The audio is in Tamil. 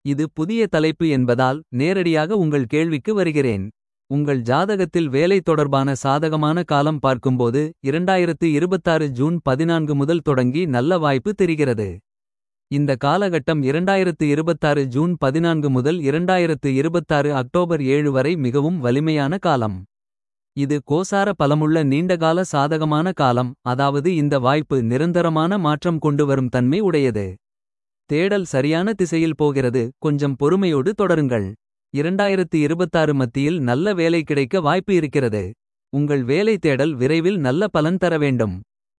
இது புதிய தலைப்பு என்பதால் நேரடியாக உங்கள் கேள்விக்கு வருகிறேன். உங்கள் ஜாதகத்தில் வேலை தொடர்பான சாதகமான காலம் பார்க்கும்போது. 2026 ஜூன் 14 முதல் தொடங்கி நல்ல வாய்ப்பு தெரிகிறது. இந்த காலகட்டம் 2026 ஜூன் 14 முதல் 2026 அக்டோபர் 7 வரை மிகவும் வலிமையான காலம். இது கோசார பலமுள்ள நீண்டகால சாதகமான காலம். அதாவது இந்த வாய்ப்பு நிரந்தரமான மாற்றம் கொண்டு வரும் தன்மை உடையது. தேடல் சரியான திசையில் போகிறது கொஞ்சம் பொறுமையோடு தொடருங்கள். 2026 மத்தியில் நல்ல வேலை கிடைக்க வாய்ப்பு இருக்கிறது. உங்கள் வேலை தேடல் விரைவில் நல்ல பலன் தர வேண்டும்.